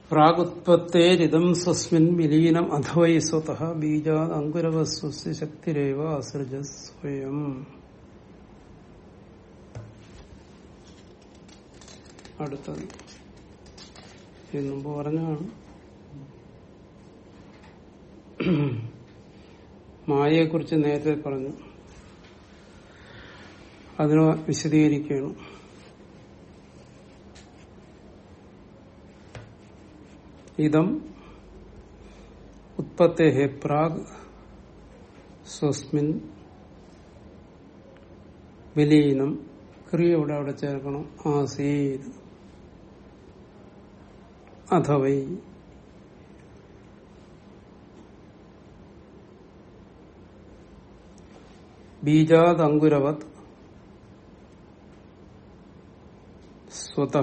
പ്രാഗുത്പത്തേരിതം സ്വസ്മിൻ വിലീനം അഥവൈ സ്വത ബീജാത് അങ്കുരവസ്വസ്യ ശക്തിരേവ അസൃജ സ്വയം അടുത്തത് ഇത് മുമ്പ് പറഞ്ഞാണ് മായയെക്കുറിച്ച് നേരത്തെ പറഞ്ഞു അതിനെ വിശദീകരിക്കുകയാണ് ഇതം ഉത്പത്തേ പ്രാഗ് സ്വസ്മിൻ വിലീനം ക്രിയ ഇവിടെ അവിടെ ചേർക്കണം ആസീത് അഥവൈ ബീജാത് അങ്കുരവത് സ്വത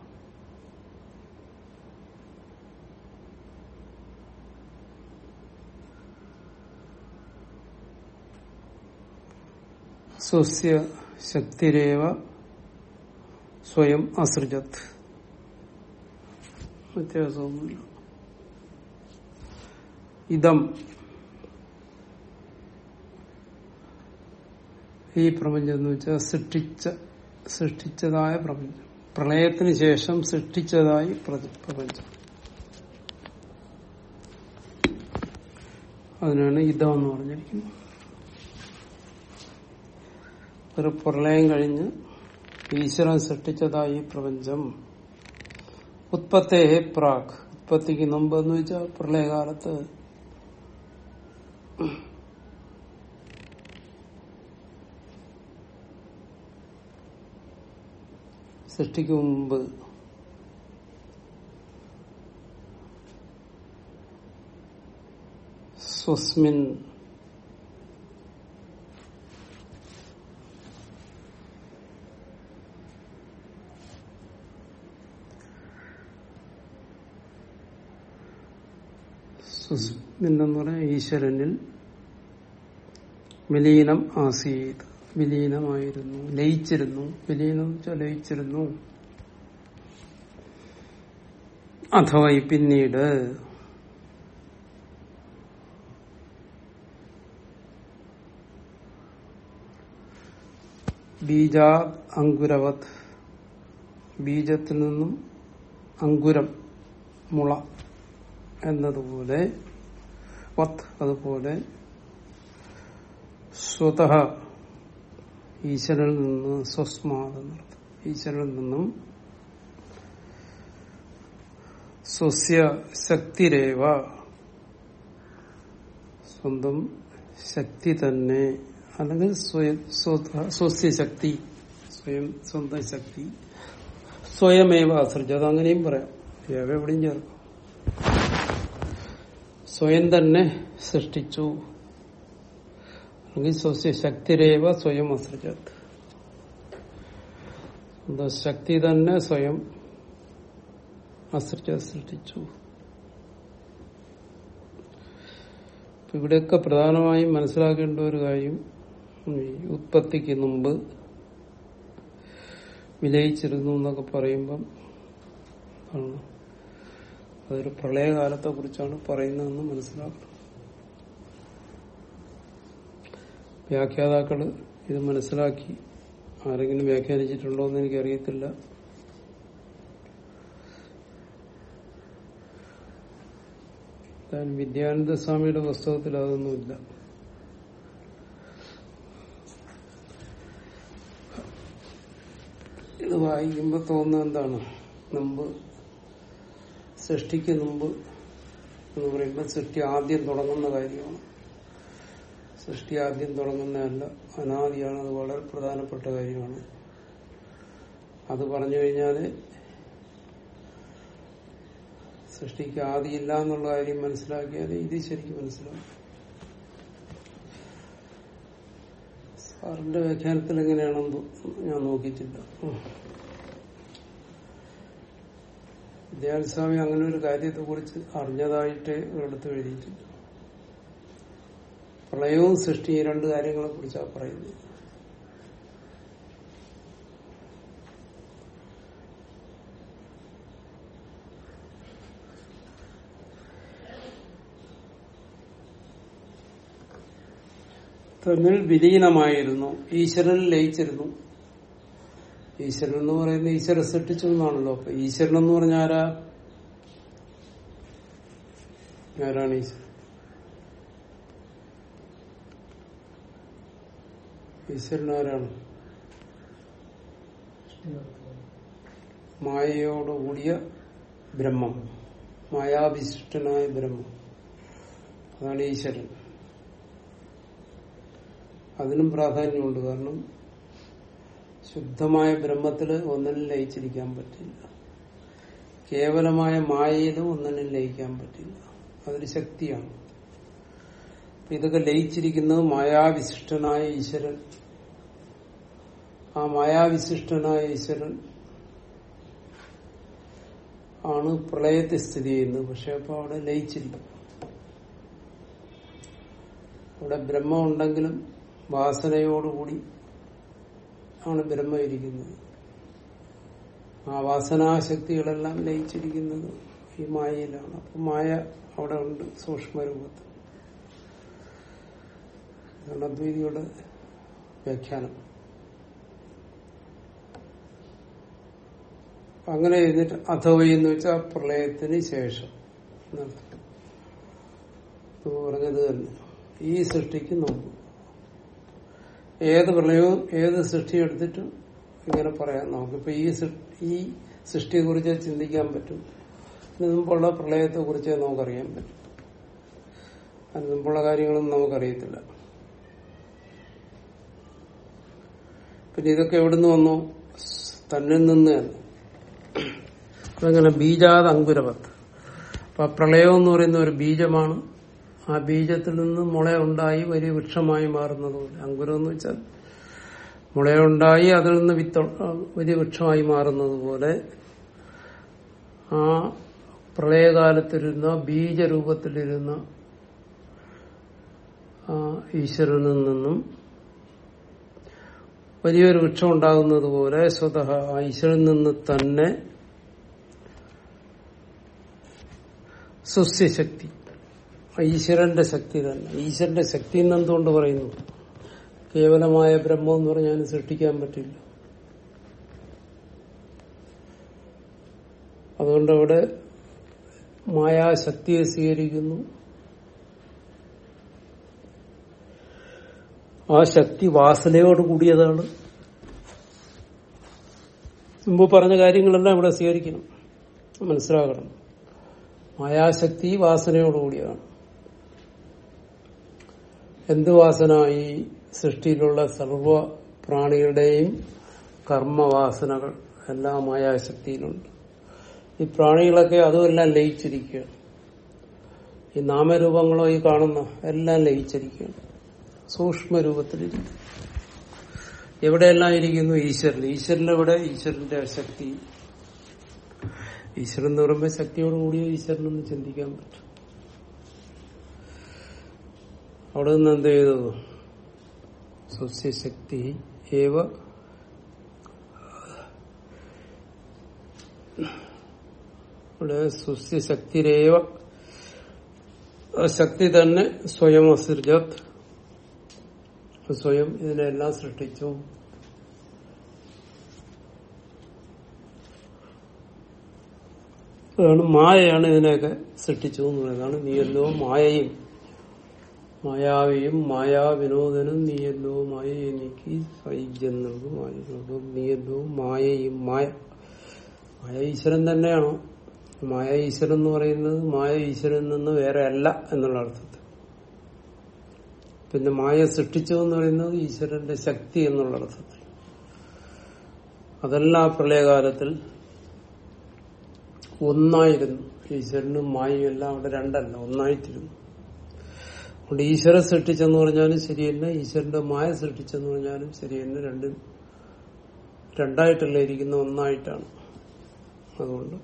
സ്വസ്യ ശക്തിരേവ സ്വയം അസൃജത് വ്യത്യാസമൊന്നുമില്ല ഇതം ഈ പ്രപഞ്ചം എന്ന് വെച്ചാൽ സൃഷ്ടിച്ച സൃഷ്ടിച്ചതായ പ്രപഞ്ചം പ്രളയത്തിന് ശേഷം സൃഷ്ടിച്ചതായി പ്ര- പ്രപഞ്ചം അതിനാണ് ഇതം എന്ന് പറഞ്ഞിരിക്കുന്നത് ഒരു പ്രളയം കഴിഞ്ഞ് ഈശ്വരൻ സൃഷ്ടിച്ചതായി ഈ പ്രപഞ്ചം ഉത്പത്തേ പ്രാഗ് ഉത്പത്തിക്ക് മുമ്പ് എന്ന് വെച്ചാൽ പ്രളയകാലത്ത് സൃഷ്ടിക്ക് മുമ്പ് സ്വസ്മിൻ സുസ്മിൻ എന്ന് പറഞ്ഞാൽ ഈശ്വരനിൽ വിലീനം ആസീത് വിലീനമായിരുന്നു ലയിച്ചിരുന്നു വിലീനം എന്ന് വെച്ചാൽ ലയിച്ചിരുന്നു അഥവാ ഈ പിന്നീട് ബീജാ അങ്കുരവത് ബീജത്തിൽ നിന്നും അങ്കുരം മുള എന്നതുപോലെ വത് അതുപോലെ സ്വത ഈശ്വരനിൽ നിന്ന് സ്വസ്മാത് എന്നർത്ഥം ഈശ്വരനിൽ നിന്നും സ്വസ്യ ശക്തിരേവ സ്വന്തം ശക്തി തന്നെ അല്ലെങ്കിൽ സ്വയം സ്വത- സ്വസ്യ ശക്തി സ്വയം സ്വന്തം ശക്തി സ്വയമേവ അസൃജ അത് അങ്ങനെയും പറയാം ഏവ എവിടെയും ചേർക്കാം സ്വയം തന്നെ സൃഷ്ടിച്ചു അല്ലെങ്കിൽ സ്വസ്യ ശക്തിരേവ സ്വയം അസൃജത് സ്വന്തം ശക്തി തന്നെ സ്വയം അസൃജ സൃഷ്ടിച്ചു ഇപ്പൊ ഇവിടെയൊക്കെ പ്രധാനമായും മനസ്സിലാക്കേണ്ട ഒരു കാര്യം ഈ ഉത്പത്തിക്ക് മുമ്പ് വിലയിച്ചിരുന്നു എന്നൊക്കെ പറയുമ്പം ആണ് അതൊരു പ്രളയകാലത്തെ കുറിച്ചാണ് പറയുന്നതെന്ന് മനസ്സിലാക്കണം വ്യാഖ്യാതാക്കള് ഇത് മനസ്സിലാക്കി ആരെങ്കിലും വ്യാഖ്യാനിച്ചിട്ടുണ്ടോ എന്ന് എനിക്കറിയത്തില്ല എന്തായാലും വിദ്യാനന്ദ സ്വാമിയുടെ പുസ്തകത്തിൽ അതൊന്നുമില്ല ഇത് വായിക്കുമ്പോ തോന്നുന്നത് എന്താണ് മുമ്പ് സൃഷ്ടിക്ക് മുമ്പ് എന്ന് പറയുമ്പോൾ സൃഷ്ടി ആദ്യം തുടങ്ങുന്ന കാര്യമാണ് സൃഷ്ടി ആദ്യം തുടങ്ങുന്നതല്ല അനാദിയാണ് അത് വളരെ പ്രധാനപ്പെട്ട കാര്യമാണ് അത് പറഞ്ഞു കഴിഞ്ഞാല് സൃഷ്ടിക്ക് ആദിയില്ല എന്നുള്ള കാര്യം മനസ്സിലാക്കിയാൽ ഇത് ശരിക്കും മനസ്സിലാവും സാറിന്റെ വ്യാഖ്യാനത്തിൽ എങ്ങനെയാണെന്ന് ഞാൻ നോക്കിയിട്ടില്ല ഉം. വിദ്യാസ്വാമി അങ്ങനെ ഒരു കാര്യത്തെ കുറിച്ച് അറിഞ്ഞതായിട്ട് ഒരിടത്ത് എഴുതിയിട്ടില്ല പ്രളയവും സൃഷ്ടി ഈ രണ്ട് കാര്യങ്ങളെ കുറിച്ചാണ് പറയുന്നത് തന്നിൽ വിലീനമായിരുന്നു ഈശ്വരനിൽ ലയിച്ചിരുന്നു ഈശ്വരൻ എന്ന് പറയുന്നത് ഈശ്വര സൃഷ്ടിച്ചു എന്നാണല്ലോ അപ്പൊ ഈശ്വരൻ എന്ന് പറഞ്ഞ ആരാ ആരാണ് ഈശ്വരൻ ഈശ്വരൻ ആരാണ് മായയോടുകൂടിയ ബ്രഹ്മം മായാവിശിഷ്ടനായ ബ്രഹ്മം അതാണ് ഈശ്വരൻ അതിനും പ്രാധാന്യമുണ്ട് കാരണം ശുദ്ധമായ ബ്രഹ്മത്തില് ഒന്നിനും ലയിച്ചിരിക്കാൻ പറ്റില്ല കേവലമായ മായയിലും ഒന്നിനും ലയിക്കാൻ പറ്റില്ല അതൊരു ശക്തിയാണ് അപ്പൊ ഇതൊക്കെ ലയിച്ചിരിക്കുന്നത് മായാവിശിഷ്ടനായ ഈശ്വരൻ ആ മായാവിശിഷ്ടനായ ഈശ്വരൻ ആണ് പ്രളയത്തെ സ്ഥിതി ചെയ്യുന്നത് പക്ഷെ അപ്പൊ അവിടെ ലയിച്ചില്ല അവിടെ ബ്രഹ്മം ഉണ്ടെങ്കിലും വാസനയോടുകൂടി ആണ് ബ്രഹ്മം ഇരിക്കുന്നത് ആ വാസനാശക്തികളെല്ലാം ലയിച്ചിരിക്കുന്നത് ഈ മായയിലാണ് അപ്പൊ മായ അവിടെ ഉണ്ട് സൂക്ഷ്മരൂപത്തിൽ ഇതാണ് അദ്വൈതിയുടെ വ്യാഖ്യാനം അങ്ങനെ എഴുന്നിട്ട് അഥവൈ എന്ന് വെച്ചാൽ പ്രളയത്തിന് ശേഷം എന്നർത്ഥം. ഇത് പറഞ്ഞത് തന്നെ ഈ സൃഷ്ടിക്ക് നോക്കും ഏത് പ്രളയവും ഏത് സൃഷ്ടി എടുത്തിട്ടും ഇങ്ങനെ പറയാം നമുക്കിപ്പോ ഈ സൃ- ഈ സൃഷ്ടിയെ കുറിച്ച് ചിന്തിക്കാൻ പറ്റും ഇതിനു മുമ്പുള്ള പ്രളയത്തെ കുറിച്ച് നമുക്കറിയാൻ പറ്റും അതിന് മുമ്പുള്ള കാര്യങ്ങളൊന്നും നമുക്കറിയത്തില്ല പിന്നെ ഇതൊക്കെ എവിടുന്ന് വന്നു തന്നിൽ നിന്ന് തന്നെ അതങ്ങനെ ബീജാത് അങ്കുരവത്ത് അപ്പൊ ആ പ്രളയം എന്ന് പറയുന്ന ഒരു ബീജമാണ് ആ ബീജത്തിൽ നിന്ന് മുള ഉണ്ടായി വലിയ വൃക്ഷമായി മാറുന്നതുപോലെ അങ്കുരം എന്ന് വെച്ചാൽ മുളയുണ്ടായി അതിൽ നിന്ന് വിത്ത് വലിയ വൃക്ഷമായി മാറുന്നത് പോലെ ആ പ്രളയകാലത്തിരുന്ന ബീജരൂപത്തിലിരുന്ന ആ ഈശ്വരനിൽ നിന്നും വലിയൊരു വൃക്ഷം ഉണ്ടാകുന്നത് പോലെ സ്വതഹ ആ ഈശ്വരനിൽ നിന്ന് തന്നെ സുസ്യശക്തി ഈശ്വരന്റെ ശക്തി തന്നെ ഈശ്വരന്റെ ശക്തി എന്ന് എന്തുകൊണ്ട് പറയുന്നു കേവലമായ ബ്രഹ്മം എന്ന് പറഞ്ഞാൽ സൃഷ്ടിക്കാൻ പറ്റില്ല അതുകൊണ്ട് അവിടെ മായാശക്തിയെ സ്വീകരിക്കുന്നു ആ ശക്തി വാസനയോട് കൂടിയതാണ് മുമ്പ് പറഞ്ഞ കാര്യങ്ങളെല്ലാം ഇവിടെ സ്വീകരിക്കണം മനസ്സിലാക്കണം മായാശക്തി വാസനയോടുകൂടിയാണ് എന്ത് വാസന ഈ സൃഷ്ടിയിലുള്ള സർവ പ്രാണികളുടെയും കർമ്മവാസനകൾ എല്ലാം മായാശക്തിയിലുണ്ട് ഈ പ്രാണികളൊക്കെ അതുമെല്ലാം ലയിച്ചിരിക്കുകയാണ് ഈ നാമരൂപങ്ങളോ ഈ കാണുന്ന എല്ലാം ലയിച്ചിരിക്കുകയാണ് സൂക്ഷ്മ രൂപത്തിലിരിക്കും എവിടെയെല്ലാം ഇരിക്കുന്നു ഈശ്വരൻ ഈശ്വരൻ എവിടെ ഈശ്വരന്റെ ശക്തി ഈശ്വരൻ എന്ന് പറയുമ്പോൾ ശക്തിയോട് കൂടിയ ഈശ്വരനൊന്ന് ചിന്തിക്കാൻ പറ്റും അവിടെ നിന്ന് എന്ത് ചെയ്തു സ്വസ്യശക്തി ഏവ ഇവിടെ സ്വസ്യശക്തിരേവ ആ ശക്തി തന്നെ സ്വയം അസൃജത് സ്വയം ഇതിനെല്ലാം സൃഷ്ടിച്ചു അതാണ് മായയാണ് ഇതിനെയൊക്കെ സൃഷ്ടിച്ചു എന്ന് പറയുന്നതാണ് നീയല്ലോ മായയും മായാവിയും മായാവിനോദനും നീയല്ലോ മായയെ നീക്കി സൈജന്യവും മായയോടും നീയല്ലോ മായയും മായ മായ ഈശ്വരൻ തന്നെയാണോ മായ ഈശ്വരൻ എന്ന് പറയുന്നത് മായ ഈശ്വരൻ നിന്ന് വേറെ അല്ല എന്നുള്ള അർത്ഥത്തിൽ പിന്നെ മായ സൃഷ്ടിച്ചു എന്ന് പറയുന്നത് ഈശ്വരന്റെ ശക്തി എന്നുള്ള അർത്ഥത്തിൽ അതെല്ലാം ആ പ്രളയകാലത്തിൽ ഒന്നായിരുന്നു ഈശ്വരനും മായയും എല്ലാം അവിടെ രണ്ടല്ല ഒന്നായിട്ടിരുന്നു അതുകൊണ്ട് ഈശ്വര സൃഷ്ടിച്ചെന്ന് പറഞ്ഞാലും ശരി തന്നെ ഈശ്വരന്റെ മായ സൃഷ്ടിച്ചെന്ന് പറഞ്ഞാലും ശരി തന്നെ രണ്ടും രണ്ടായിട്ടല്ല ഇരിക്കുന്ന ഒന്നായിട്ടാണ് അതുകൊണ്ട്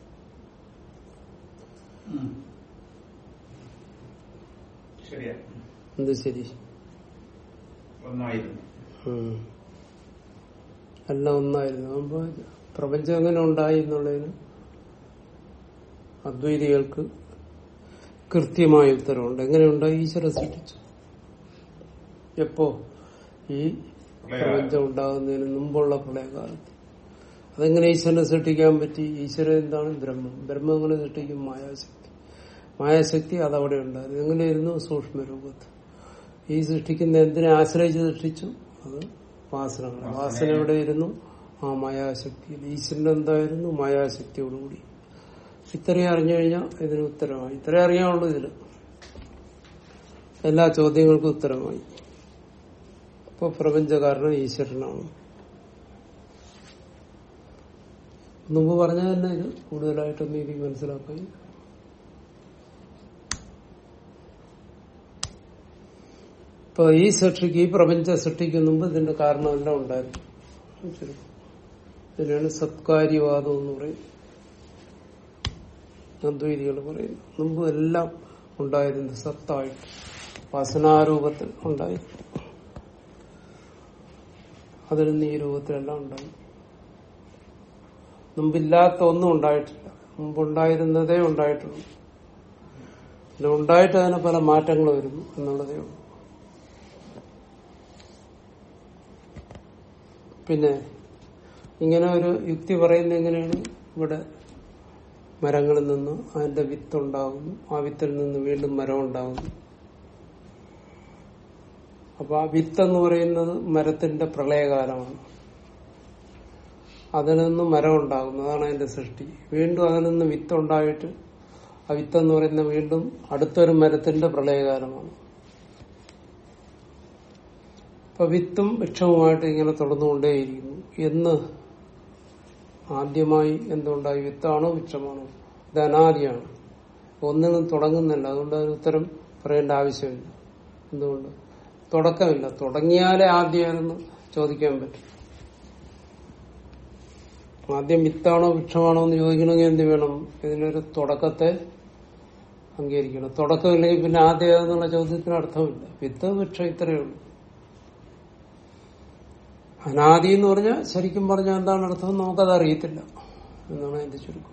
ശരിയാ എന്ത് ശരി ഒന്നായിരുന്നു ഉം. എല്ലാം ഒന്നായിരുന്നു അപ്പൊ പ്രപഞ്ചം എങ്ങനെ ഉണ്ടായി എന്നുള്ളതിന് അദ്വൈതികൾക്ക് കൃത്യമായ ഉത്തരവുണ്ട് എങ്ങനെ ഉണ്ടായി ഈശ്വര സൃഷ്ടിച്ചു എപ്പോ ഈ പ്രപഞ്ചം ഉണ്ടാകുന്നതിന് മുമ്പുള്ള പ്രളയകാലത്ത് അതെങ്ങനെ ഈശ്വരനെ സൃഷ്ടിക്കാൻ പറ്റി ഈശ്വരൻ എന്താണ് ബ്രഹ്മം ബ്രഹ്മം എങ്ങനെ സൃഷ്ടിക്കും മായാശക്തി മായാശക്തി അതവിടെ ഉണ്ടായിരുന്നു എങ്ങനെയായിരുന്നു സൂക്ഷ്മ രൂപത്തിൽ ഈ സൃഷ്ടിക്കുന്ന എന്തിനെ ആശ്രയിച്ച് സൃഷ്ടിച്ചു അത് വാസനകൾ വാസന എവിടെ ഇരുന്നു ആ മായാശക്തിയിൽ ഈശ്വരൻ എന്തായിരുന്നു മായാശക്തിയോടുകൂടി ഇത്രയും അറിഞ്ഞു കഴിഞ്ഞാൽ ഇതിന് ഉത്തരമായി ഇത്രയും അറിയാനുള്ളൂ ഇതില് എല്ലാ ചോദ്യങ്ങൾക്കും ഉത്തരമായി ഇപ്പൊ പ്രപഞ്ചകാരണം ഈശ്വരനാണ് മുമ്പ് പറഞ്ഞ തന്നെ ഇത് കൂടുതലായിട്ടൊന്നും എനിക്ക് മനസ്സിലാക്കാൻ ഇപ്പൊ ഈ സൃഷ്ടിക്ക് ഈ പ്രപഞ്ച സൃഷ്ടിക്ക് മുമ്പ് ഇതിന്റെ കാരണമെല്ലാം ഉണ്ടായിരുന്നു ശരി. ഇതിനാണ് സത്കാര്യവാദം എന്ന് പറയും അദ്വൈതികൾ പറയുന്നു മുമ്പ് എല്ലാം ഉണ്ടായിരുന്നു സത്തായിട്ട് വാസനാരൂപത്തിൽ ഉണ്ടായിരുന്നു അതിൽ നിന്ന് ഈ രൂപത്തിലെല്ലാം ഉണ്ടായി മുമ്പില്ലാത്ത ഒന്നും ഉണ്ടായിട്ടില്ല മുമ്പുണ്ടായിരുന്നതേ ഉണ്ടായിട്ടുള്ളൂ പിന്നെ ഉണ്ടായിട്ട് അതിന് പല മാറ്റങ്ങൾ വരുന്നു എന്നുള്ളതേ ഉള്ളൂ പിന്നെ ഇങ്ങനെ ഒരു യുക്തി പറയുന്നത് എങ്ങനെയാണ് ഇവിടെ മരങ്ങളിൽ നിന്ന് അതിന്റെ വിത്ത് ഉണ്ടാകുന്നു ആ വിത്തിൽ നിന്ന് വീണ്ടും മരം ഉണ്ടാകുന്നു അപ്പൊ ആ വിത്ത് എന്ന് പറയുന്നത് മരത്തിന്റെ പ്രളയകാലമാണ് അതിൽ നിന്ന് മരം ഉണ്ടാകുന്നു അതാണ് അതിന്റെ സൃഷ്ടി വീണ്ടും അതിൽ നിന്ന് വിത്ത് ഉണ്ടായിട്ട് ആ വിത്ത് എന്ന് പറയുന്ന വീണ്ടും അടുത്തൊരു മരത്തിന്റെ പ്രളയകാലമാണ് അപ്പൊ വിത്തും വൃക്ഷവുമായിട്ട് ഇങ്ങനെ തുടർന്നുകൊണ്ടേയിരിക്കുന്നു എന്ന് ആദ്യമായി എന്തുണ്ടായി വിത്താണോ വൃക്ഷമാണോ ഇത് അനാദിയാണ് ഒന്നിനും തുടങ്ങുന്നില്ല അതുകൊണ്ട് അതിന് ഉത്തരം പറയേണ്ട ആവശ്യമില്ല എന്തുകൊണ്ട് തുടക്കമില്ല തുടങ്ങിയാലേ ആദ്യമാണെന്ന് ചോദിക്കാൻ പറ്റും ആദ്യം വിത്താണോ വൃക്ഷമാണോ എന്ന് ചോദിക്കണമെങ്കിൽ എന്ത് വേണം ഇതിനൊരു തുടക്കത്തെ അംഗീകരിക്കണം തുടക്കമില്ലെങ്കിൽ പിന്നെ ആദ്യം ഏതെന്നുള്ള ചോദ്യത്തിന് അർത്ഥമില്ല വിത്ത് വൃക്ഷം ഇത്രയേ ഉള്ളൂ അനാദി എന്ന് പറഞ്ഞാൽ ശരിക്കും പറഞ്ഞാൽ എന്താണ് അർത്ഥം നമുക്കത് അറിയത്തില്ല എന്നാണ് എന്റെ ചുരുക്കം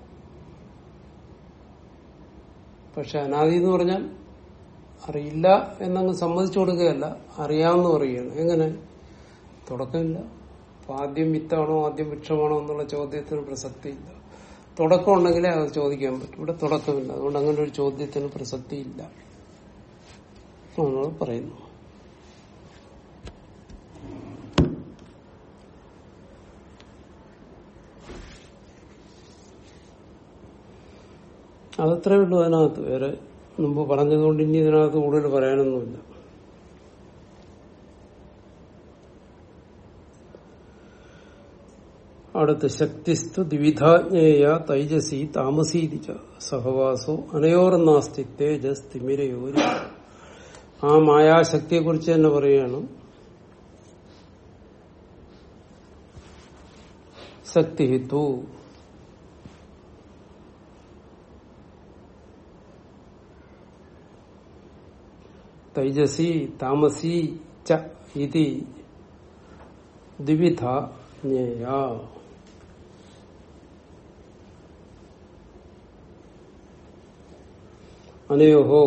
പക്ഷെ അനാദി എന്ന് പറഞ്ഞാൽ അറിയില്ല എന്നങ്ങ് സമ്മതിച്ചു കൊടുക്കുകയല്ല അറിയാമെന്ന് പറയുകയാണ് എങ്ങനെ തുടക്കമില്ല അപ്പൊ ആദ്യം വിത്താണോ ആദ്യം വൃക്ഷമാണോ എന്നുള്ള ചോദ്യത്തിന് പ്രസക്തിയില്ല തുടക്കം ഉണ്ടെങ്കിലേ അത് ചോദിക്കാൻ പറ്റും ഇവിടെ തുടക്കമില്ല അതുകൊണ്ട് അങ്ങനെ ഒരു ചോദ്യത്തിന് പ്രസക്തിയില്ല നമ്മൾ പറയുന്നു അതത്രേ ഉള്ളൂ അതിനകത്ത് വേറെ മുമ്പ് പറഞ്ഞതുകൊണ്ട് ഇനി ഇതിനകത്ത് കൂടുതൽ പറയാനൊന്നുമില്ല അടുത്ത് ശക്തിസ്തു ദ്വിധാജ്ഞേയ തൈജസി താമസീതി ച സഹവാസോ അനയോർനാസ്തി തേജസ് തിമിരയോരി ആ മായാശക്തിയെ കുറിച്ച് തന്നെ പറയുകയാണ് ശക്തിഹിത്തു തൈജസി താമസി ച ഇതി ദ്വിവിധ ജ്ഞേയ അനയോഹോ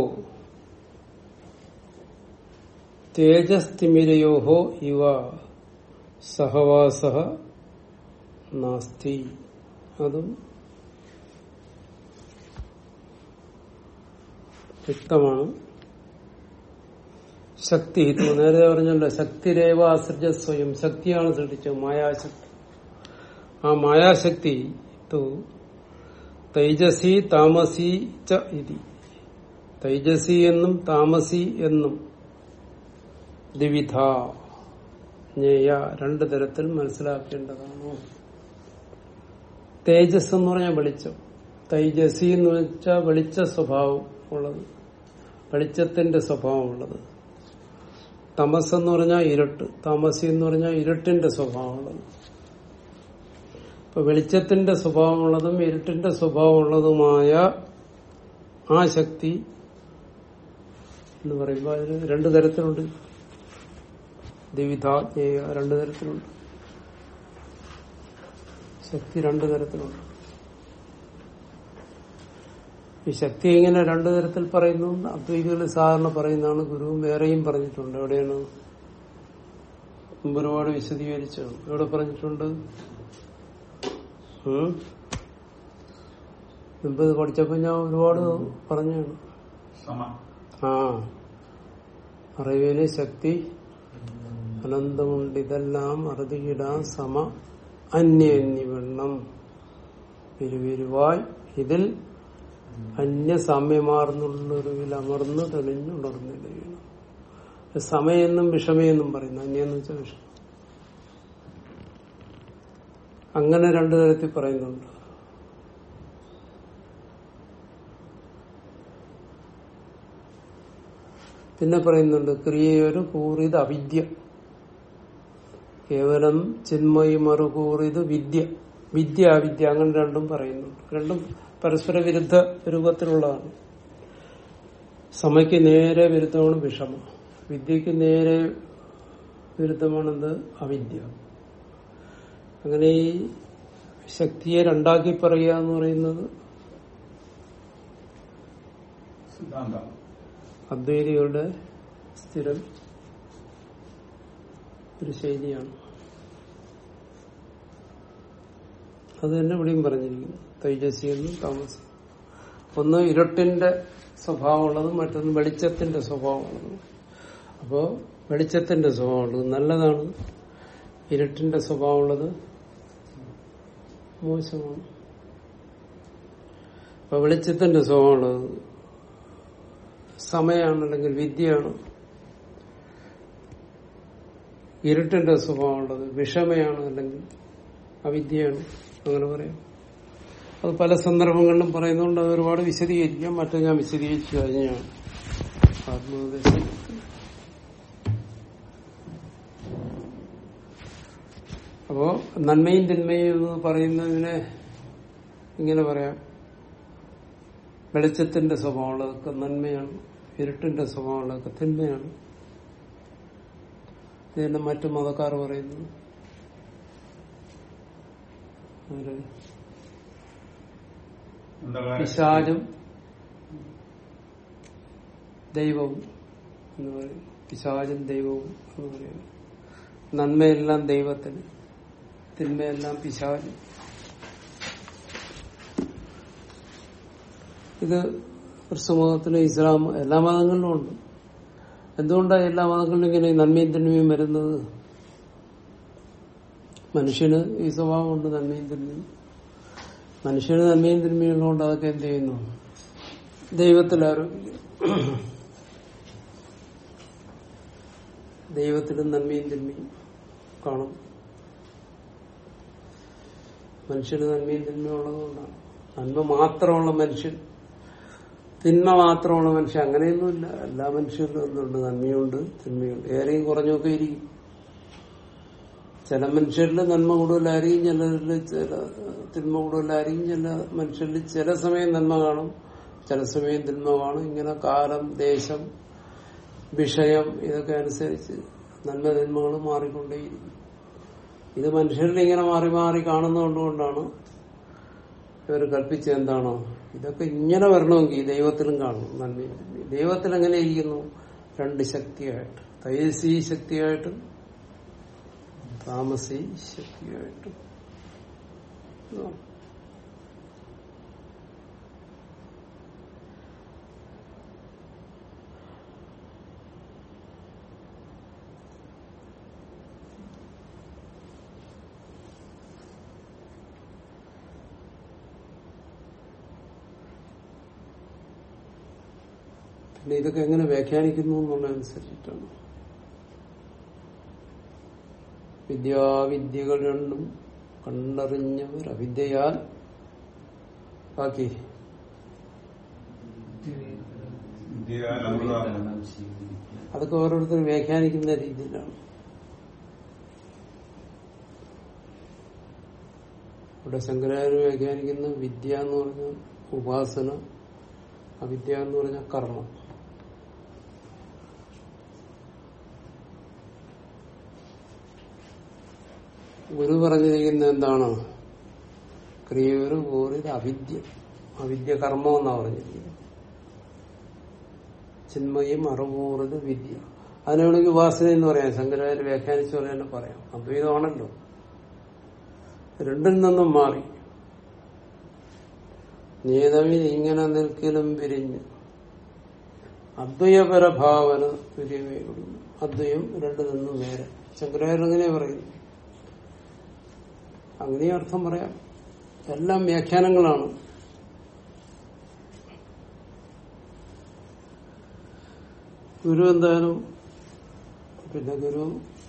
തേജസ്തിമിരയോഹോ ഇവ സഹവാസ നാസ്തി അതും വ്യക്തമാണ് ശക്തി ഇത് നേരത്തെ പറഞ്ഞല്ലോ ശക്തിരേവ അസൃജ സ്വയം ശക്തിയാണ് സൃഷ്ടിച്ചത് മായാശക്തി ആ മായാശക്തി തു തൈജസി താമസി ച ഇതി തൈജസി എന്നും താമസി എന്നും ദ്വിവിധ ജ്ഞേയ രണ്ടു തരത്തിൽ മനസ്സിലാക്കേണ്ടതാണ് തേജസ് എന്ന് പറഞ്ഞാൽ വെളിച്ചം തൈജസി എന്ന് വെച്ചാൽ വെളിച്ച സ്വഭാവം ഉള്ളത് വെളിച്ചത്തിന്റെ സ്വഭാവമുള്ളത് തമസ് എന്ന് പറഞ്ഞാൽ ഇരുട്ട് താമസി എന്ന് പറഞ്ഞാൽ ഇരുട്ടിന്റെ സ്വഭാവമുള്ളത് ഇപ്പൊ വെളിച്ചത്തിന്റെ സ്വഭാവമുള്ളതും ഇരുട്ടിന്റെ സ്വഭാവമുള്ളതുമായ ആ ശക്തി എന്ന് പറയുമ്പോൾ അതിന് രണ്ടു തരത്തിലുണ്ട് ദ്വിവിധാജ്ഞേയ രണ്ടു തരത്തിലുണ്ട് ശക്തി രണ്ടു തരത്തിലുണ്ട് ഈ ശക്തി ഇങ്ങനെ രണ്ടു തരത്തിൽ പറയുന്നു അദ്വൈതികൾ സാധാരണ പറയുന്നതാണ് ഗുരുവും വേറെയും പറഞ്ഞിട്ടുണ്ട് എവിടെയാണ് മുമ്പ് ഒരുപാട് വിശദീകരിച്ചാണ് ഇവിടെ പറഞ്ഞിട്ടുണ്ട് ഉം? മുമ്പ് ഇത് പഠിച്ചപ്പോ ഞാൻ ഒരുപാട് പറഞ്ഞാണ് സമ ആ അറിവിന് ശക്തി അനന്തമുണ്ട് ഇതെല്ലാം അറുതിയിടാൻ സമ അന്യന്യവണ്ണം പിരിവിരുവായി ഇതിൽ അന്യസാമ്യമാർന്നുള്ളൊരുവിൽ അമർന്ന് തെളിഞ്ഞുണർന്നിടണം സമയെന്നും വിഷമയെന്നും പറയുന്നു അന്യെന്ന് വെച്ചാൽ വിഷം അങ്ങനെ രണ്ടു തരത്തിൽ പറയുന്നുണ്ട് പിന്നെ പറയുന്നുണ്ട് ക്രിയയൊരു കൂറിത് അവിദ്യ കേവലം ചിന്മയി മറുകൂറിത് വിദ്യ വിദ്യ അവിദ്യ അങ്ങനെ രണ്ടും പറയുന്നുണ്ട് രണ്ടും പരസ്പര വിരുദ്ധ രൂപത്തിലുള്ളതാണ് സമയ്ക്ക് നേരെ വിരുദ്ധമാണ് വിഷമം വിദ്യക്ക് നേരെ വിരുദ്ധമാണെന്ത് അവിദ്യ അങ്ങനെ ഈ ശക്തിയെ രണ്ടാക്കി പറയുക എന്ന് പറയുന്നത് സിദ്ധാന്തം അദ്വൈതികളുടെ സ്ഥിരം ഒരു ശൈലിയാണ് അത് തന്നെ ഇവിടെയും പറഞ്ഞിരിക്കുന്നു തൈജസി എന്നും താമസം ഒന്ന് ഇരുട്ടിന്റെ സ്വഭാവമുള്ളതും മറ്റൊന്ന് വെളിച്ചത്തിന്റെ സ്വഭാവമുള്ളതും അപ്പോ വെളിച്ചത്തിന്റെ സ്വഭാവമുള്ളത് നല്ലതാണ് ഇരുട്ടിന്റെ സ്വഭാവമുള്ളത് മോശമാണ് അപ്പൊ വെളിച്ചത്തിന്റെ സ്വഭാവമുള്ളത് സമയമാണ് അല്ലെങ്കിൽ വിദ്യയാണ് ഇരുട്ടിന്റെ സ്വഭാവമുള്ളത് വിഷമയാണ് അല്ലെങ്കിൽ അവിദ്യയാണ് അങ്ങനെ പറയാം അത് പല സന്ദർഭങ്ങളിലും പറയുന്നതുകൊണ്ട് അത് ഒരുപാട് വിശദീകരിക്കാം മറ്റേ ഞാൻ വിശദീകരിച്ചു കഴിഞ്ഞാണ് ആത്മോപദേശം അപ്പോ നന്മയും തിന്മയും എന്ന് പറയുന്നതിനെ ഇങ്ങനെ പറയാം വെളിച്ചത്തിന്റെ സ്വഭാവമുള്ളതൊക്കെ നന്മയാണ് ഇരുട്ടിന്റെ സ്വഭാവമുള്ളതൊക്കെ തിന്മയാണ് ഇത് തന്നെ മറ്റു മതക്കാർ പറയുന്നു ആര്? അന്ധകാര പിശാചും ദൈവവും എന്ന് പറയും പിശാചും ദൈവവും എന്ന് പറയുന്നു നന്മയെല്ലാം ദൈവത്തിന് തിന്മയെല്ലാം പിശാചും ഇത് ക്രിസ്തുമതത്തിലും ഇസ്ലാം എല്ലാ മതങ്ങളിലും ഉണ്ട് എന്തുകൊണ്ടാണ് എല്ലാ മതങ്ങളിലും ഇങ്ങനെ ഈ നന്മയും തിന്മയും വരുന്നത് മനുഷ്യന് ഈ സ്വഭാവമുണ്ട് നന്മയും തിന്മയും മനുഷ്യന് നന്മയും തിന്മയും ഉള്ളതുകൊണ്ട് അതൊക്കെ എന്ത് ചെയ്യുന്നു ദൈവത്തിൽ ആരോപിക്കും ദൈവത്തിലും നന്മയും തിന്മയും കാണും മനുഷ്യന് നന്മയും തിന്മയും ഉള്ളതുകൊണ്ടാണ് നന്മ മാത്രമുള്ള മനുഷ്യൻ തിന്മ മാത്രമുള്ള മനുഷ്യൻ അങ്ങനെയൊന്നുമില്ല എല്ലാ മനുഷ്യരിലും എന്തുണ്ട് നന്മയുണ്ട് തിന്മയുണ്ട് ഏറെയും കുറഞ്ഞൊക്കെ ഇരിക്കും ചില മനുഷ്യരിൽ നന്മ കൂടുതലായിരിക്കും ചിലരിൽ ചില തിന്മ കൂടുതലായിരിക്കും ചില മനുഷ്യരിൽ ചില സമയം നന്മ കാണും ചില സമയം തിന്മ കാണും ഇങ്ങനെ കാലം ദേശം വിഷയം ഇതൊക്കെ അനുസരിച്ച് നന്മ തിന്മകൾ മാറിക്കൊണ്ടേയിരിക്കും ഇത് മനുഷ്യരിൽ ഇങ്ങനെ മാറി മാറി കാണുന്നതുകൊണ്ടാണ് ഇവർ കൽപ്പിച്ചത് എന്താണോ ഇതൊക്കെ ഇങ്ങനെ വരണമെങ്കിൽ ദൈവത്തിലും കാണും നന്മയും തിന്മയും. ദൈവത്തിൽ എങ്ങനെ ഇരിക്കുന്നു രണ്ട് ശക്തിയായിട്ട് തൈസി ശക്തിയായിട്ടും താമസി ശക്തിയായിട്ടും ഇതാണ്. പിന്നെ ഇതൊക്കെ എങ്ങനെ വ്യാഖ്യാനിക്കുന്നു എന്നുള്ളതനുസരിച്ചിട്ടാണ് വിദ്യാവിദ്യകൾ രണ്ടും കണ്ടറിഞ്ഞവർ അവിദ്യയാൽ ബാക്കി വിദ്യയാൽ അമൃത അതൊക്കെ ഓരോരുത്തർ വ്യാഖ്യാനിക്കുന്ന രീതിയിലാണ് ഇവിടെ ശങ്കരാചാര്യ വ്യാഖ്യാനിക്കുന്ന വിദ്യ എന്ന് പറഞ്ഞ ഉപാസന അവിദ്യ എന്ന് പറഞ്ഞ കർമ്മം ഗുരു പറഞ്ഞിരിക്കുന്ന എന്താണ് ക്രിയൊരു പോരിത് അവിദ്യ അവിദ്യ കർമ്മം എന്നാ പറഞ്ഞിരിക്കുന്നത് ചിന്മയും അറിവൂറത് വിദ്യ അതിനെ വേണമെങ്കിൽ ഉപാസന എന്ന് പറയാം ശങ്കരാചാര്യ വ്യാഖ്യാനിച്ച പോലെ തന്നെ പറയാം അദ്വൈതമാണല്ലോ രണ്ടിൽ നിന്നും മാറി നീതമി ഇങ്ങനെ നിൽക്കലും പിരിഞ്ഞ് അദ്വൈപരഭാവന തുര്യമേ കൊടുക്കുന്നു അദ്വയം രണ്ടു നിന്നും വേറെ ശങ്കരാചാര്യൻ അങ്ങനെ പറയുന്നു അങ്ങനെ അർത്ഥം പറയാം എല്ലാം വ്യാഖ്യാനങ്ങളാണ് ഗുരു എന്തായാലും പിന്നെ ഗുരു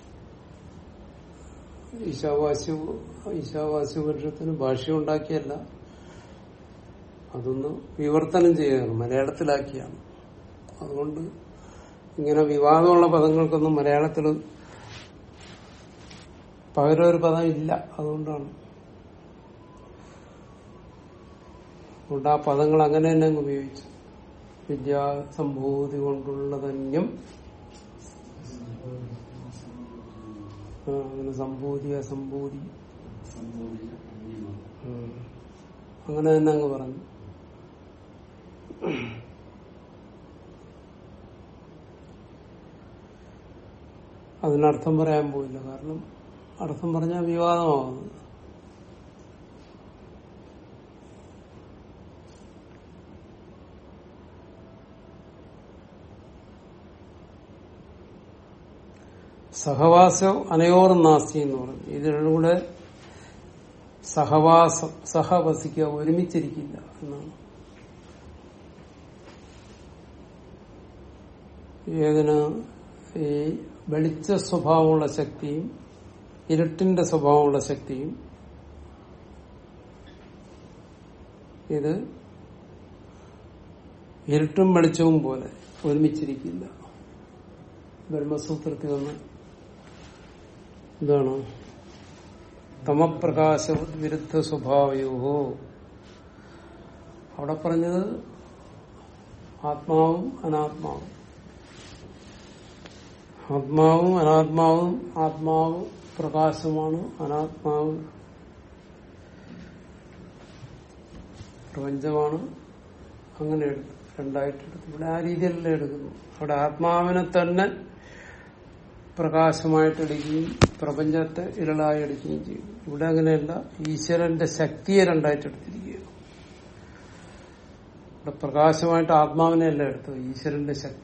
ഈശാവാസ്യ ഈശാവാസ്യപുരുഷത്തിന് ഭാഷ്യം ഉണ്ടാക്കിയല്ല അതൊന്ന് വിവർത്തനം ചെയ്യുകയാണ് മലയാളത്തിലാക്കിയാണ് അതുകൊണ്ട് ഇങ്ങനെ വിവാദമുള്ള പദങ്ങൾക്കൊന്നും മലയാളത്തിൽ പകരം ഒരു പദം ഇല്ല അതുകൊണ്ടാണ് അതുകൊണ്ട് ആ പദങ്ങൾ അങ്ങനെ തന്നെ അങ്ങ് ഉപയോഗിച്ചു വിദ്യാസംഭൂതി കൊണ്ടുള്ളതന്യം ആ, അങ്ങനെ സംഭൂതി അസംഭൂതി ഉം. അങ്ങനെ തന്നെ അങ്ങ് പറഞ്ഞു അതിനർത്ഥം പറയാൻ പോയില്ല കാരണം അർത്ഥം പറഞ്ഞാൽ വിവാദമാകുന്നത് സഹവാസം അനയോർ നാസ്തി എന്ന് പറഞ്ഞു ഇതിലൂടെ സഹവാസം സഹവസിക്കുക ഒരുമിച്ചിരിക്കില്ല എന്നാണ് ഏതിന് ഈ വെളിച്ച സ്വഭാവമുള്ള ശക്തിയും ഇരുട്ടിന്റെ സ്വഭാവമുള്ള ശക്തിയും ഇത് ഇരുട്ടും വെളിച്ചവും പോലെ ഒരുമിച്ചിരിക്കില്ല ബ്രഹ്മസൂത്രത്തിൽ വന്ന് എന്താണ് തമപ്രകാശ വിരുദ്ധ സ്വഭാവയോഹോ അവിടെ പറഞ്ഞത് ആത്മാവും അനാത്മാവും ആത്മാവും അനാത്മാവും ആത്മാവ് പ്രകാശമാണ് അനാത്മാവ് പ്രപഞ്ചമാണ് അങ്ങനെ എടുക്കും രണ്ടായിട്ട് എടുക്കും ഇവിടെ ആ രീതിയിലല്ല എടുക്കുന്നു അവിടെ ആത്മാവിനെ തന്നെ പ്രകാശമായിട്ട് എടുക്കുകയും പ്രപഞ്ചത്തെ ഇരളായി എടുക്കുകയും ചെയ്യും ഇവിടെ അങ്ങനെയല്ല ഈശ്വരന്റെ ശക്തിയെ രണ്ടായിട്ട് എടുത്തിരിക്കുകയാണ് ഇവിടെ പ്രകാശമായിട്ട് ആത്മാവിനെ അല്ല എടുത്തത് ഈശ്വരന്റെ ശക്തി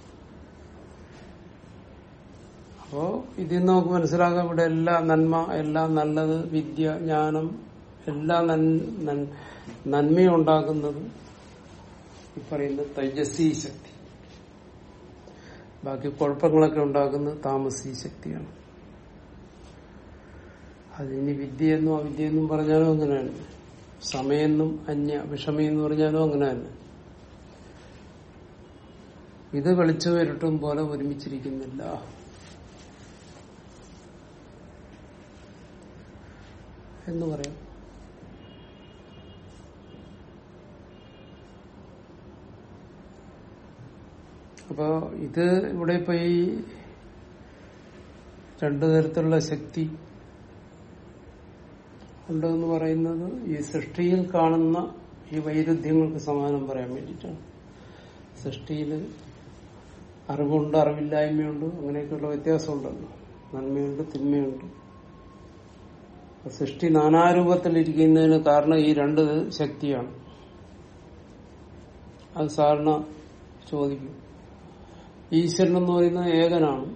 അപ്പോ ഇതിൽ നിന്ന് നമുക്ക് മനസ്സിലാക്കാം ഇവിടെ എല്ലാ നന്മ എല്ലാം നല്ലത് വിദ്യ ജ്ഞാനം എല്ലാ നൻ- നൻ- നന്മയും ഉണ്ടാക്കുന്നത് ഈ പറയുന്ന തേജസ്വി ശക്തി ബാക്കി കുഴപ്പങ്ങളൊക്കെ ഉണ്ടാക്കുന്നത് താമസി ശക്തിയാണ് അതിനി വിദ്യയെന്നും അവിദ്യയെന്നും പറഞ്ഞാലും അങ്ങനെയാണ് സമയെന്നും അന്യ വിഷമയെന്ന് പറഞ്ഞാലും അങ്ങനെ തന്നെ ഇത് വെളിച്ചം ഇരട്ടും പോലെ ഒരുമിച്ചിരിക്കുന്നില്ല എന്ന് പറയാം അപ്പോ ഇത് ഇവിടെ ഇപ്പൊ ഈ രണ്ടു തരത്തിലുള്ള ശക്തി ഉണ്ടെന്ന് പറയുന്നത് ഈ സൃഷ്ടിയിൽ കാണുന്ന ഈ വൈരുദ്ധ്യങ്ങൾക്ക് സമാനം പറയാൻ വേണ്ടിയിട്ടാണ് സൃഷ്ടിയിൽ അറിവുണ്ട് അറിവില്ലായ്മയുണ്ട് അങ്ങനെയൊക്കെയുള്ള വ്യത്യാസമുണ്ടല്ലോ നന്മയുണ്ട് തിന്മയുണ്ട് അപ്പൊ സൃഷ്ടി നാനാരൂപത്തിലിരിക്കുന്നതിന് കാരണം ഈ രണ്ട് ശക്തിയാണ് അത് സാധാരണ ചോദിക്കും ഈശ്വരൻ എന്ന് പറയുന്നത് ഏകനാണ്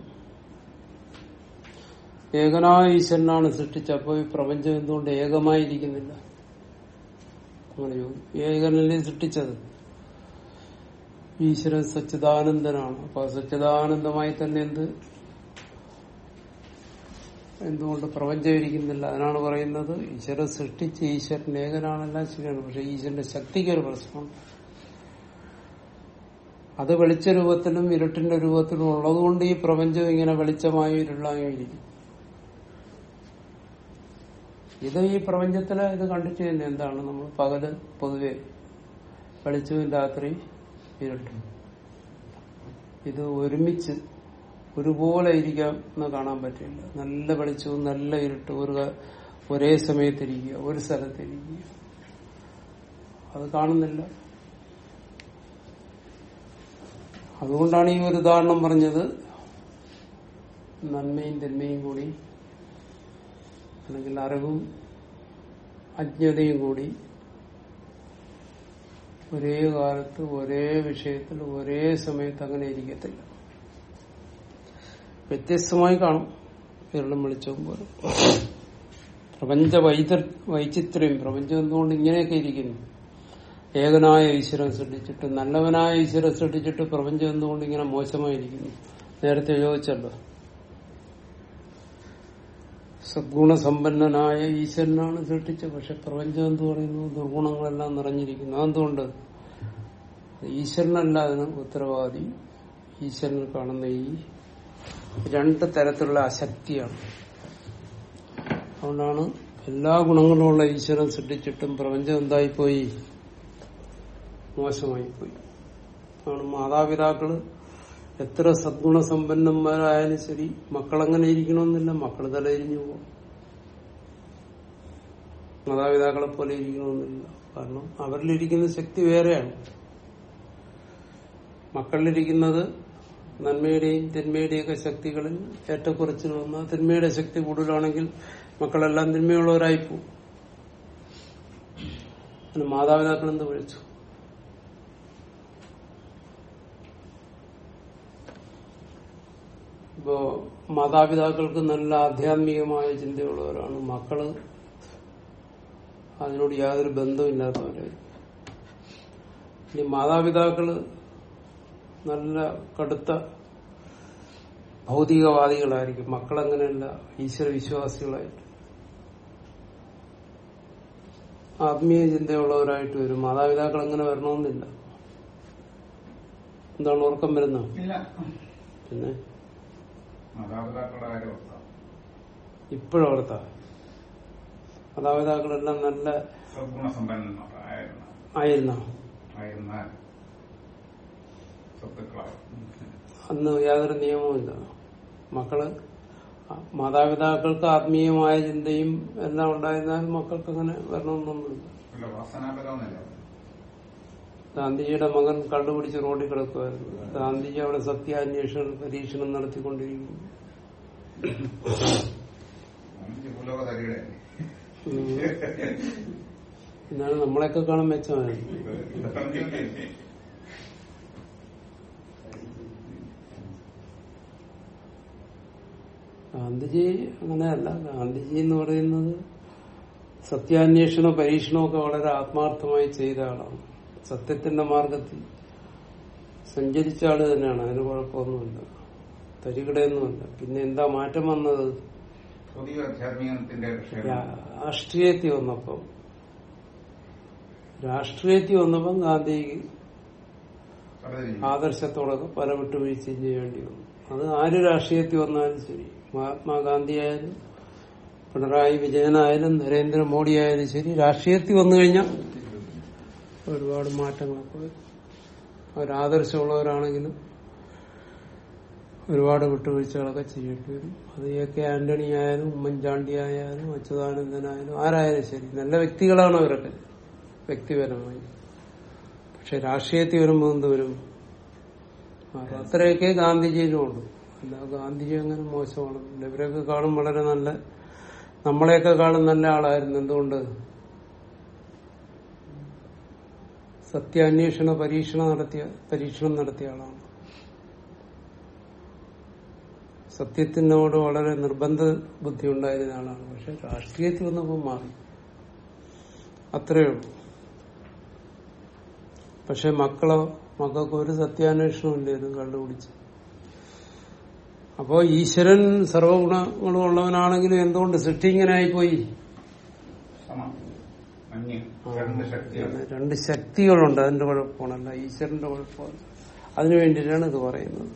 ഏകനായ ഈശ്വരനാണ് സൃഷ്ടിച്ചപ്പോൾ ഈ പ്രപഞ്ചം എന്തുകൊണ്ട് ഏകമായിരിക്കുന്നില്ല അങ്ങനെ ചോദിക്കും ഏകനല്ലേ സൃഷ്ടിച്ചത് ഈശ്വരൻ സച്ചിദാനന്ദനാണ് അപ്പൊ സച്ചിദാനന്ദമായി തന്നെ എന്ത് എന്തുകൊണ്ട് പ്രപഞ്ചം ഇരിക്കുന്നില്ല അതിനാണ് പറയുന്നത് ഈശ്വരൻ സൃഷ്ടിച്ച് ഈശ്വരൻ ഏകനാണെല്ലാം ശരിയാണ് പക്ഷെ ഈശ്വരന്റെ ശക്തിക്ക് ഒരു പ്രശ്നമുണ്ട് അത് വെളിച്ച രൂപത്തിലും ഇരുട്ടിന്റെ രൂപത്തിലും ഉള്ളതുകൊണ്ട് ഈ പ്രപഞ്ചം ഇങ്ങനെ വെളിച്ചമായി ഇരുളായും ഇരിക്കും ഇത് ഈ പ്രപഞ്ചത്തിലെ ഇത് കണ്ടിട്ട് തന്നെ എന്താണ് നമ്മൾ പകല് പൊതുവെ വെളിച്ചവും രാത്രി ഇരുട്ടും ഇത് ഒരുമിച്ച് ഒരുപോലെ ഇരിക്കാം എന്ന് കാണാൻ പറ്റില്ല നല്ല വെളിച്ചവും നല്ല ഇരുട്ടും ഒരു ക- ഒരേ സമയത്തിരിക്കുക ഒരു സ്ഥലത്തിരിക്കുക അത് കാണുന്നില്ല അതുകൊണ്ടാണ് ഈ ഒരു ഉദാഹരണം പറഞ്ഞത് നന്മയും തിന്മയും കൂടി അല്ലെങ്കിൽ അറിവും അജ്ഞതയും കൂടി ഒരേ കാലത്ത് ഒരേ വിഷയത്തിൽ ഒരേ സമയത്ത് അങ്ങനെ ഇരിക്കത്തില്ല വ്യത്യസ്തമായി കാണും കേരളം വെളിച്ചവും പോലെ പ്രപഞ്ച വൈത വൈചിത്ര്യം പ്രപഞ്ചം എന്തുകൊണ്ട് ഇങ്ങനെയൊക്കെ ഇരിക്കുന്നു ഏകനായ ഈശ്വരൻ സൃഷ്ടിച്ചിട്ട് നല്ലവനായ ഈശ്വരൻ സൃഷ്ടിച്ചിട്ട് പ്രപഞ്ചം എന്തുകൊണ്ട് ഇങ്ങനെ മോശമായിരിക്കുന്നു നേരത്തെ ചോദിച്ചല്ലോ സദ്ഗുണസമ്പന്നനായ ഈശ്വരനാണ് സൃഷ്ടിച്ചത് പക്ഷെ പ്രപഞ്ചം എന്ത് പറയുന്നു ദുർഗുണങ്ങളെല്ലാം നിറഞ്ഞിരിക്കുന്നു അതെന്തുകൊണ്ട് ഈശ്വരനല്ല അതിന് ഉത്തരവാദി ഈശ്വരനിൽ കാണുന്ന ഈ രണ്ട് തരത്തിലുള്ള അശക്തിയാണ് അതുകൊണ്ടാണ് എല്ലാ ഗുണങ്ങളുമുള്ള ഈശ്വരൻ സൃഷ്ടിച്ചിട്ടും പ്രപഞ്ചം എന്തായിപ്പോയി മോശമായിപ്പോയി ആണ് മാതാപിതാക്കള് എത്ര സദ്ഗുണസമ്പന്നന്മാരായാലും ശരി മക്കളങ്ങനെ ഇരിക്കണമെന്നില്ല മക്കൾ തലയിരിഞ്ഞു പോകും മാതാപിതാക്കളെ പോലെ ഇരിക്കണമെന്നില്ല കാരണം അവരിലിരിക്കുന്ന ശക്തി വേറെയാണ് മക്കളിലിരിക്കുന്നത് നന്മയുടെയും തിന്മയുടെയും ഒക്കെ ശക്തികളിൽ ഏറ്റക്കുറച്ചിൽ വന്ന തിന്മയുടെ ശക്തി കൂടുതലാണെങ്കിൽ മക്കളെല്ലാം തിന്മയുള്ളവരായി പോകും പിന്നെ മാതാപിതാക്കൾ എന്ത് വിളിച്ചു ഇപ്പോ മാതാപിതാക്കൾക്ക് നല്ല ആധ്യാത്മികമായ ചിന്തയുള്ളവരാണ് മക്കള് അതിനോട് യാതൊരു ബന്ധമില്ലാത്തവരായി ഇനി മാതാപിതാക്കള് നല്ല കടുത്ത ഭൗതികവാദികളായിരിക്കും മക്കളങ്ങനെയല്ല ഈശ്വര വിശ്വാസികളായിട്ട് ആത്മീയ ചിന്തയുള്ളവരായിട്ട് വരും മാതാപിതാക്കൾ അങ്ങനെ വരണമെന്നില്ല എന്താണ് ഉറക്കം വരുന്നത് ഇല്ല പിന്നെ മാതാപിതാക്കളുടെ കാര്യം ഓർത്താ. ഇപ്പോഴോർത്ത മാതാപിതാക്കളെല്ലാം നല്ല സദ്ഗുണസമ്പന്നരായിരുന്നു ആയിരുന്ന ആയിരുന്നാൽ സ്വത്തുക്കളായി അന്ന് യാതൊരു നിയമവുമില്ല മക്കള് മാതാപിതാക്കൾക്ക് ആത്മീയമായ ചിന്തയും എല്ലാം ഉണ്ടായിരുന്നാൽ മക്കൾക്ക് അങ്ങനെ വരണമെന്നൊന്നുമില്ല ഇല്ല വാസനാപരമെന്നല്ല ഗാന്ധിജിയുടെ മകൻ കണ്ടുപിടിച്ച് റോഡിൽ കിടക്കുമായിരുന്നു ഗാന്ധിജി അവിടെ സത്യാന്വേഷണം പരീക്ഷണം നടത്തിക്കൊണ്ടിരിക്കുന്നു ഭൂലോകതരിയുടെ ഉം. എന്നാണ് നമ്മളെയൊക്കെ കാണാൻ മെച്ചമായിരുന്നു ഗാന്ധിജി അങ്ങനെയല്ല ഗാന്ധിജി എന്ന് പറയുന്നത് സത്യാന്വേഷണ പരീക്ഷണമൊക്കെ വളരെ ആത്മാർത്ഥമായി ചെയ്ത ആളാണ് സത്യത്തിന്റെ മാർഗത്തിൽ സഞ്ചരിച്ച ആള് തന്നെയാണ് അതിന് കുഴപ്പമൊന്നുമില്ല തരികിടയൊന്നുമില്ല പിന്നെ എന്താ മാറ്റം വന്നത് പുതിയ ആധ്യാത്മികത്തിന്റെ വിഷയം രാഷ്ട്രീയത്തിൽ വന്നപ്പം രാഷ്ട്രീയത്തിൽ വന്നപ്പം ഗാന്ധിക്ക് പലതിനും ആദർശത്തോടൊക്കെ പല വിട്ടുവീഴ്ചയും ചെയ്യേണ്ടി വന്നു അത് ആര് രാഷ്ട്രീയത്തിൽ വന്നാലും ശരി മഹാത്മാഗാന്ധി ആയാലും പിണറായി വിജയനായാലും നരേന്ദ്രമോദി ആയാലും ശരി രാഷ്ട്രീയത്തിൽ വന്നു കഴിഞ്ഞാൽ ഒരുപാട് മാറ്റങ്ങളൊക്കെ വരും അവരാദർശമുള്ളവരാണെങ്കിലും ഒരുപാട് വിട്ടുവീഴ്ചകളൊക്കെ ചെയ്യേണ്ടി വരും അത് എ കെ ആന്റണി ആയാലും ഉമ്മൻചാണ്ടി ആയാലും അച്യുതാനന്ദനായാലും ആരായാലും ശരി നല്ല വ്യക്തികളാണ് അവരൊക്കെ വ്യക്തിപരമായി പക്ഷെ രാഷ്ട്രീയത്തിൽ വരുമ്പോൾ എന്ത് വരും ആ, അത്രയൊക്കെ ഗാന്ധിജിയിലും ഉള്ളൂ അല്ല ഗാന്ധിജി അങ്ങനെ മോശമാണെന്നില്ല ഇവരൊക്കെ കാണും വളരെ നല്ല നമ്മളെയൊക്കെ കാണും നല്ല ആളായിരുന്നു എന്തുകൊണ്ട് സത്യാന്വേഷണ പരീക്ഷണം നടത്തിയ പരീക്ഷണം നടത്തിയ ആളാണ് സത്യത്തിനോട് വളരെ നിർബന്ധ ബുദ്ധി ഉണ്ടായിരുന്ന ആളാണ് പക്ഷെ രാഷ്ട്രീയത്തിൽ വന്നപ്പോൾ മാറി അത്രയേ ഉള്ളൂ പക്ഷെ മക്കളോ മക്കൾക്ക് ഒരു സത്യാന്വേഷണം ഇല്ലായിരുന്നു കണ്ടുപിടിച്ച് അപ്പോ ഈശ്വരൻ സർവഗുണങ്ങളും ഉള്ളവനാണെങ്കിലും എന്തുകൊണ്ട് സൃഷ്ടി ഇങ്ങനെ ആയിപ്പോയി സമം മഞ്ഞ് രണ്ട് ശക്തിയാണ് രണ്ട് ശക്തികളുണ്ട് അതിന്റെ കുഴപ്പമാണല്ല ഈശ്വരന്റെ കുഴപ്പമല്ല അതിനു വേണ്ടിയിട്ടാണ് ഇത് പറയുന്നത്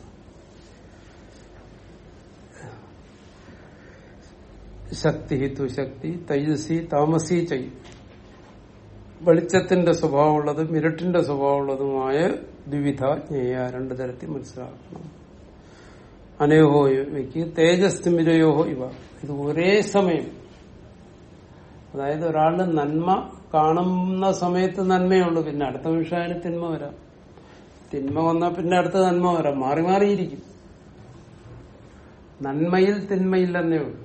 ശക്തി തുശക്തി തൈജസി താമസി ചെയ്യും വെളിച്ചത്തിന്റെ സ്വഭാവമുള്ളതും ഇരുട്ടിന്റെ സ്വഭാവമുള്ളതുമായ ദ്വിവിധ ജ്ഞേയ രണ്ടു തരത്തിൽ മനസ്സിലാക്കണം അനയോഹോയ്ക്ക് തേജസ്തിമിരയോഹോ ഇവ ഇത് ഒരേ സമയം അതായത് ഒരാളുടെ നന്മ കാണുന്ന സമയത്ത് നന്മയുള്ളൂ പിന്നെ അടുത്ത നിമിഷമായാലും തിന്മ വരാം തിന്മ വന്നാൽ പിന്നെ അടുത്ത നന്മ വരാം മാറി മാറിയിരിക്കും നന്മയിൽ തിന്മയില്ലെന്നേ ഉള്ളൂ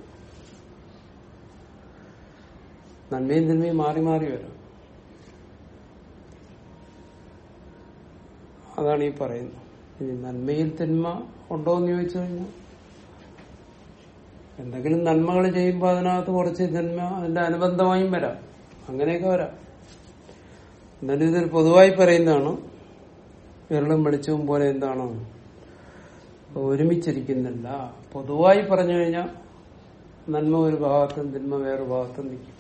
നന്മയും തിന്മയും മാറി മാറി വരാം അതാണ് ഈ പറയുന്നത് ഇനി നന്മയിൽ തിന്മ ഉണ്ടോ എന്ന് ചോദിച്ചു കഴിഞ്ഞാൽ എന്തെങ്കിലും നന്മകൾ ചെയ്യുമ്പോൾ അതിനകത്ത് കുറച്ച് തിന്മ അതിന്റെ അനുബന്ധമായും വരാം അങ്ങനെയൊക്കെ വരാം എന്നാലും ഇതൊരു പൊതുവായി പറയുന്നതാണ് വിരളും വെളിച്ചവും പോലെ എന്താണ് ഒരുമിച്ചിരിക്കുന്നില്ല പൊതുവായി പറഞ്ഞു കഴിഞ്ഞാൽ നന്മ ഒരു ഭാഗത്തും തിന്മ വേറെ ഭാഗത്തും നിൽക്കും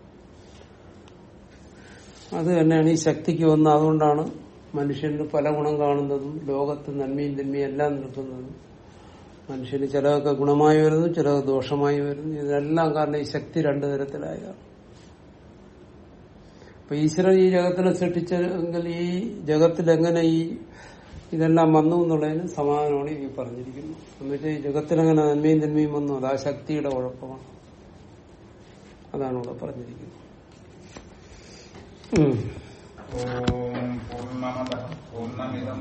അത് തന്നെയാണ് ഈ ശക്തിക്ക് വന്ന അതുകൊണ്ടാണ് മനുഷ്യന് പല ഗുണം കാണുന്നതും ലോകത്ത് നന്മയും തിന്മയും എല്ലാം നിൽക്കുന്നതും മനുഷ്യന് ചിലതൊക്കെ ഗുണമായി വരുന്നു ചിലത് ദോഷമായി വരുന്നു ഇതെല്ലാം കാരണം ഈ ശക്തി രണ്ടു തരത്തിലായതാണ് അപ്പൊ ഈശ്വരൻ ഈ ജഗത്തിനെ സൃഷ്ടിച്ചെങ്കിൽ ഈ ജഗത്തിൽ എങ്ങനെ ഈ ഇതെല്ലാം വന്നു എന്നുള്ളതിന് സമാധാനമാണ് ഈ പറഞ്ഞിരിക്കുന്നത് എന്ന് വെച്ചാൽ ഈ ജഗത്തിലെങ്ങനെ നന്മയും തിന്മയും വന്നു അത് ആ ശക്തിയുടെ കുഴപ്പമാണ് അതാണ് ഇവിടെ പറഞ്ഞിരിക്കുന്നത് ഉം ഓം പൂർണ്ണമത പൂർണ്ണമിതം